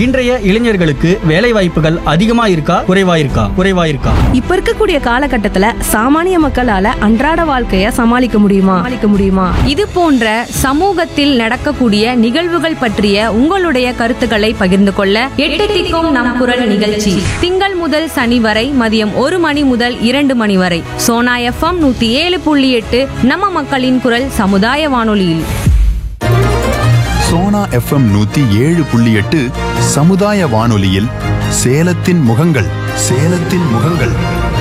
இன்றைய இளைஞர்களுக்கு வேலை வாய்ப்புகள் அதிகமா இருக்கா குறைவா இருக்கா குறைவா இருக்கா இப்ப இருக்கக்கூடிய காலகட்டத்துல சாமானிய மக்களால அன்றாட வாழ்க்கைய சமாளிக்க முடியுமா சமாளிக்க முடியுமா இது போன்ற சமூகத்தில் நடக்கக்கூடிய நிகழ்வுகள் பற்றிய உங்களுடைய கருத்துக்களை பகிர்ந்து கொள்ள எட்டு திக்கும் நம் குரல் நிகழ்ச்சி திங்கள் முதல் சனி வரை மதியம் ஒரு மணி முதல் இரண்டு மணி வரை சோனா எஃப்எம் நூத்தி ஏழு புள்ளி எட்டு நம்ம மக்களின் குரல் சமுதாய வானொலியில் சோனா எஃப்எம் நூத்தி ஏழு புள்ளி எட்டு சமுதாய வானொலியில் சேலத்தின் முகங்கள் சேலத்தின் முகங்கள்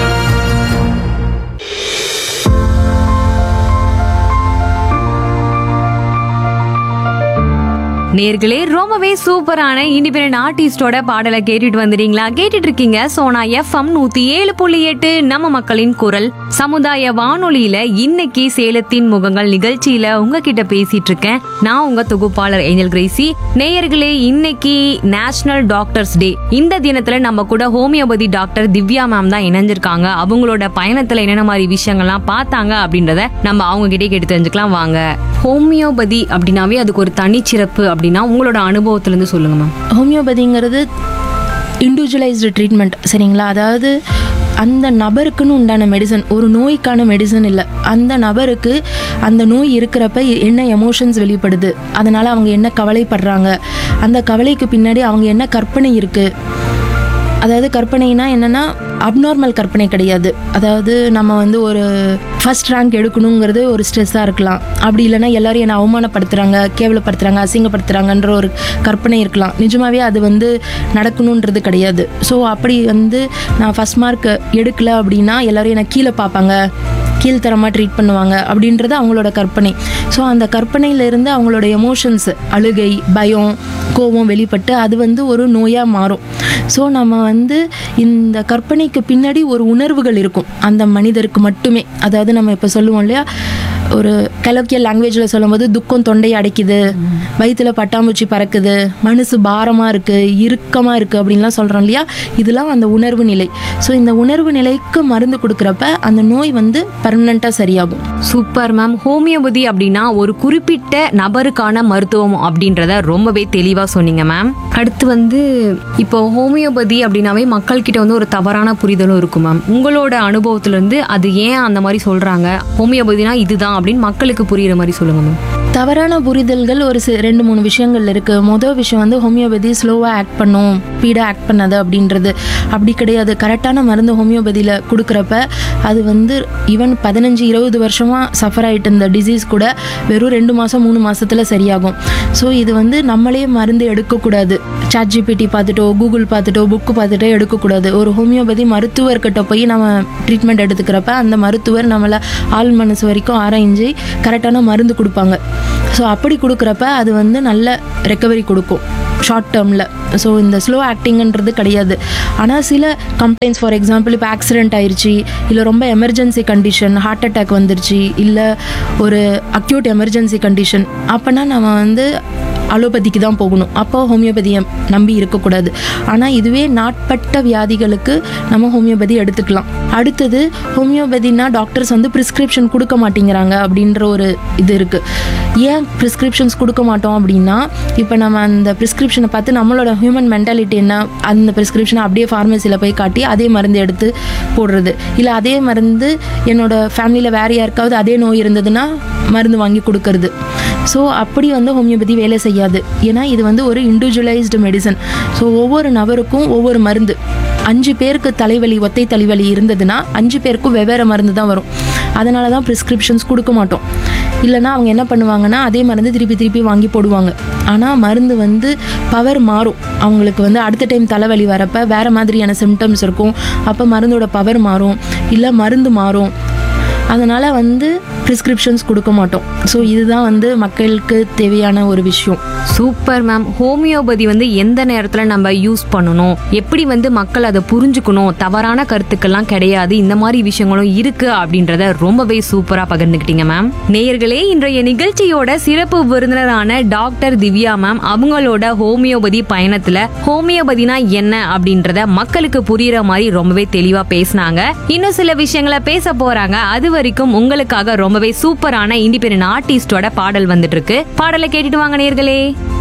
நேர்களே ரொம்பவே சூப்பரான இண்டிபெண்டன்ட் ஆர்டிஸ்டோட பாடலை கேட்டுட்டு வந்துட்டீங்களா கேட்டுட்டு இருக்கீங்க சோனா எஃப்எம் நூத்தி ஏழு புள்ளி எட்டு நம்ம மக்களின் குரல் சமுதாய வானொலியில இன்னைக்கு சேலத்தின் முகங்கள் நிகழ்ச்சியில உங்ககிட்ட பேசிட்டு இருக்கேன் நான் உங்க தொகுப்பாளர் ஏஞ்சல் கிரேசி நேயர்களே இன்னைக்கு நேஷனல் டாக்டர்ஸ் டே இந்த தினத்துல நம்ம கூட ஹோமியோபதி டாக்டர் திவ்யா மேம் தான் இணைஞ்சிருக்காங்க அவங்களோட பயணத்துல என்னென்ன மாதிரி விஷயங்கள்லாம் பார்த்தாங்க அப்படின்றத நம்ம அவங்க கிட்டே கேட்டு தெரிஞ்சுக்கலாம் வாங்க ஹோமியோபதி அப்படின்னாவே அதுக்கு ஒரு தனிச்சிறப்பு அப்படின்னா உங்களோட அனுபவத்துல இருந்து சொல்லுங்க மேம் ஹோமியோபதிங்கிறது இண்டிவிஜுவலைஸ்டு ட்ரீட்மெண்ட் சரிங்களா அதாவது அந்த நபருக்குன்னு உண்டான மெடிசன் ஒரு நோய்க்கான மெடிசன் இல்லை அந்த நபருக்கு அந்த நோய் இருக்கிறப்ப என்ன எமோஷன்ஸ் வெளிப்படுது அதனால் அவங்க என்ன கவலைப்படுறாங்க அந்த கவலைக்கு பின்னாடி அவங்க என்ன கற்பனை இருக்குது அதாவது கற்பனைனா என்னன்னா அப்நார்மல் கற்பனை கிடையாது அதாவது நம்ம வந்து ஒரு ஃபர்ஸ்ட் ரேங்க் எடுக்கணுங்கிறது ஒரு ஸ்ட்ரெஸ்ஸாக இருக்கலாம் அப்படி இல்லைன்னா எல்லாரும் என்னை அவமானப்படுத்துகிறாங்க கேவலப்படுத்துகிறாங்க அசிங்கப்படுத்துகிறாங்கன்ற ஒரு கற்பனை இருக்கலாம் நிஜமாவே அது வந்து நடக்கணுன்றது கிடையாது ஸோ அப்படி வந்து நான் ஃபர்ஸ்ட் மார்க் எடுக்கல அப்படின்னா எல்லாரும் என்னை கீழே பார்ப்பாங்க கீழ்த்தரமாக ட்ரீட் பண்ணுவாங்க அப்படின்றது அவங்களோட கற்பனை ஸோ அந்த கற்பனையிலேருந்து அவங்களோட எமோஷன்ஸ் அழுகை பயம் கோபம் வெளிப்பட்டு அது வந்து ஒரு நோயாக மாறும் ஸோ நம்ம வந்து இந்த கற்பனைக்கு பின்னாடி ஒரு உணர்வுகள் இருக்கும் அந்த மனிதருக்கு மட்டுமே அதாவது நம்ம இப்போ சொல்லுவோம் இல்லையா ஒரு கலோக்கியல் லாங்குவேஜில் சொல்லும்போது துக்கம் தொண்டையை அடைக்குது வயிற்றுல பட்டாம்பூச்சி பறக்குது மனசு பாரமாக இருக்குது இறுக்கமாக இருக்குது அப்படின்லாம் சொல்கிறோம் இல்லையா இதெல்லாம் அந்த உணர்வு நிலை ஸோ இந்த உணர்வு நிலைக்கு மருந்து கொடுக்குறப்ப அந்த நோய் வந்து பர்மனெண்ட்டாக சரியாகும் சூப்பர் மேம் ஹோமியோபதி அப்படின்னா ஒரு குறிப்பிட்ட நபருக்கான மருத்துவம் அப்படின்றத ரொம்பவே தெளிவா சொன்னீங்க மேம் அடுத்து வந்து இப்போ ஹோமியோபதி அப்படின்னாவே மக்கள் கிட்ட வந்து ஒரு தவறான புரிதலும் இருக்கும் மேம் உங்களோட அனுபவத்துல இருந்து அது ஏன் அந்த மாதிரி சொல்றாங்க ஹோமியோபதினா இதுதான் அப்படின்னு மக்களுக்கு புரியுற மாதிரி சொல்லுங்க மேம் தவறான புரிதல்கள் ஒரு சி ரெண்டு மூணு விஷயங்கள் இருக்குது மொதல் விஷயம் வந்து ஹோமியோபதி ஸ்லோவாக ஆக்ட் பண்ணும் ஸ்பீடாக ஆக்ட் பண்ணாது அப்படின்றது அப்படி கிடையாது கரெக்டான மருந்து ஹோமியோபதியில் கொடுக்குறப்ப அது வந்து ஈவன் பதினஞ்சு இருபது வருஷமாக சஃபர் ஆகிட்டு இருந்த டிசீஸ் கூட வெறும் ரெண்டு மாதம் மூணு மாசத்துல சரியாகும் ஸோ இது வந்து நம்மளே மருந்து எடுக்கக்கூடாது சாட் ஜிபிடி பார்த்துட்டோ கூகுள் பார்த்துட்டோ புக்கு பார்த்துட்டோ எடுக்கக்கூடாது ஒரு ஹோமியோபதி மருத்துவர்கிட்ட போய் நம்ம ட்ரீட்மெண்ட் எடுத்துக்கிறப்ப அந்த மருத்துவர் நம்மளை ஆள் மனசு வரைக்கும் ஆராய்ஞ்சு கரெக்டான மருந்து கொடுப்பாங்க ஸோ அப்படி கொடுக்குறப்ப அது வந்து நல்ல ரெக்கவரி கொடுக்கும் ஷார்ட் டேர்மில் ஸோ இந்த ஸ்லோ ஆக்டிங்ன்றது கிடையாது ஆனால் சில கம்ப்ளைண்ட்ஸ் ஃபார் எக்ஸாம்பிள் இப்போ ஆக்சிடென்ட் ஆயிடுச்சு இல்லை ரொம்ப எமர்ஜென்சி கண்டிஷன் ஹார்ட் அட்டாக் வந்துருச்சு இல்லை ஒரு அக்யூட் எமர்ஜென்சி கண்டிஷன் அப்போனா நம்ம வந்து அலோபதிக்கு தான் போகணும் அப்போ ஹோமியோபதியை நம்பி இருக்கக்கூடாது ஆனால் இதுவே நாட்பட்ட வியாதிகளுக்கு நம்ம ஹோமியோபதி எடுத்துக்கலாம் அடுத்தது ஹோமியோபதினா டாக்டர்ஸ் வந்து ப்ரிஸ்கிரிப்ஷன் கொடுக்க மாட்டேங்கிறாங்க அப்படின்ற ஒரு இது இருக்குது ஏன் ப்ரிஸ்கிரிப்ஷன்ஸ் கொடுக்க மாட்டோம் அப்படின்னா இப்போ நம்ம அந்த ப்ரிஸ்கிரிப்ஷனை பார்த்து நம்மளோட ஹியூமன் மென்டாலிட்டி என்ன அந்த ப்ரிஸ்கிரிப்ஷனை அப்படியே ஃபார்மசியில் போய் காட்டி அதே மருந்து எடுத்து போடுறது இல்லை அதே மருந்து என்னோட ஃபேமிலியில் வேறு யாருக்காவது அதே நோய் இருந்ததுன்னா மருந்து வாங்கி கொடுக்கறது ஸோ அப்படி வந்து ஹோமியோபதி வேலை செய்யாது ஏன்னா இது வந்து ஒரு இண்டிவிஜுவலைஸ்டு மெடிசன் ஸோ ஒவ்வொரு நபருக்கும் ஒவ்வொரு மருந்து அஞ்சு பேருக்கு தலைவலி ஒத்தை தலைவலி இருந்ததுன்னா அஞ்சு பேருக்கும் வெவ்வேறு மருந்து தான் வரும் அதனால தான் ப்ரிஸ்கிரிப்ஷன்ஸ் கொடுக்க மாட்டோம் இல்லைன்னா அவங்க என்ன பண்ணுவாங்கன்னா அதே மருந்து திருப்பி திருப்பி வாங்கி போடுவாங்க ஆனால் மருந்து வந்து பவர் மாறும் அவங்களுக்கு வந்து அடுத்த டைம் தலைவலி வரப்போ வேறு மாதிரியான சிம்டம்ஸ் இருக்கும் அப்போ மருந்தோட பவர் மாறும் இல்லை மருந்து மாறும் அதனால் வந்து ப்ரிஸ்கிரிப்ஷன்ஸ் கொடுக்க மாட்டோம் ஸோ இதுதான் வந்து மக்களுக்கு தேவையான ஒரு விஷயம் சூப்பர் மேம் ஹோமியோபதி வந்து எந்த நேரத்துல நம்ம யூஸ் பண்ணணும் எப்படி வந்து மக்கள் அதை புரிஞ்சுக்கணும் தவறான கருத்துக்கள்லாம் கிடையாது இந்த மாதிரி விஷயங்களும் இருக்கு அப்படின்றத ரொம்பவே சூப்பரா பகிர்ந்துக்கிட்டீங்க மேம் நேயர்களே இன்றைய நிகழ்ச்சியோட சிறப்பு விருந்தினரான டாக்டர் திவ்யா மேம் அவங்களோட ஹோமியோபதி பயணத்துல ஹோமியோபதினா என்ன அப்படின்றத மக்களுக்கு புரியுற மாதிரி ரொம்பவே தெளிவா பேசினாங்க இன்னும் சில விஷயங்களை பேச போறாங்க அது வரைக்கும் உங்களுக்காக ரொம்பவே சூப்பரான இண்டிபெண்டன்ட் ஆர்டிஸ்டோட பாடல் வந்துட்டு இருக்கு பாடலை கேட்டுட்டு வாங்க நேயர்களே